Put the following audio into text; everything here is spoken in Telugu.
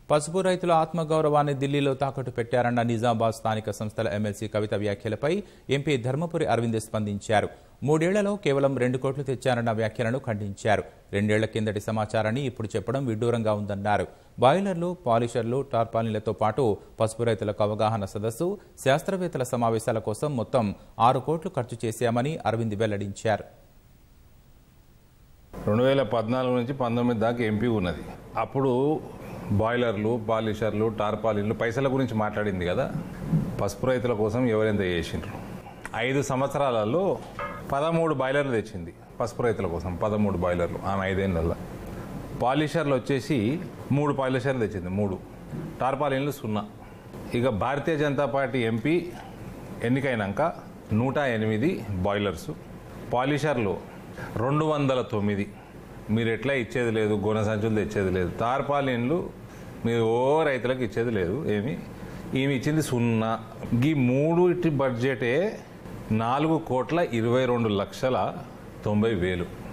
పసుపు రైతుల ఆత్మగౌరవాన్ని ఢిల్లీలో తాకట్టు పెట్టారన్న నిజామాబాద్ స్థానిక సంస్థల ఎమ్మెల్సీ కవిత వ్యాఖ్యలపై ఎంపీ ధర్మపురి అరవింద్ స్పందించారు మూడేళ్లలో కేవలం రెండు కోట్లు తెచ్చారన్న వ్యాఖ్యలను ఖండించారు రెండేళ్ల కిందటి సమాచారాన్ని ఇప్పుడు చెప్పడం విడ్డూరంగా ఉందన్నారు బాయిలర్లు పాలిషర్లు టార్పాలిన్లతో పాటు పసుపు రైతులకు అవగాహన సదస్సు శాస్త్రవేత్తల సమావేశాల కోసం మొత్తం ఆరు కోట్లు ఖర్చు చేశామని అరవింద్ వెల్లడించారు రెండు వేల పద్నాలుగు నుంచి పంతొమ్మిది దాకా ఎంపీ ఉన్నది అప్పుడు బాయిలర్లు పాలిషర్లు టార్పాలిన్లు పైసల గురించి మాట్లాడింది కదా పసుపు రైతుల కోసం ఎవరెంత చేసిండ్రు ఐదు సంవత్సరాలలో పదమూడు బాయిలర్లు తెచ్చింది పసుపు రైతుల కోసం పదమూడు బాయిలర్లు ఆమె ఐదేళ్ళల్లో పాలిషర్లు వచ్చేసి మూడు పాలిషర్లు తెచ్చింది మూడు టార్పాలిన్లు సున్నా ఇక భారతీయ జనతా పార్టీ ఎంపీ ఎన్నికైనాక నూట ఎనిమిది బాయిలర్సు పాలిషర్లు రెండు వందల తొమ్మిది మీరు ఎట్లా ఇచ్చేది లేదు గోనె సంచులు తెచ్చేది లేదు తార్పాలిన్లు మీరు ఓ రైతులకు ఇచ్చేది లేదు ఏమి ఈమె ఇచ్చింది సున్నా ఈ మూడు బడ్జెటే నాలుగు కోట్ల ఇరవై రెండు లక్షల తొంభై వేలు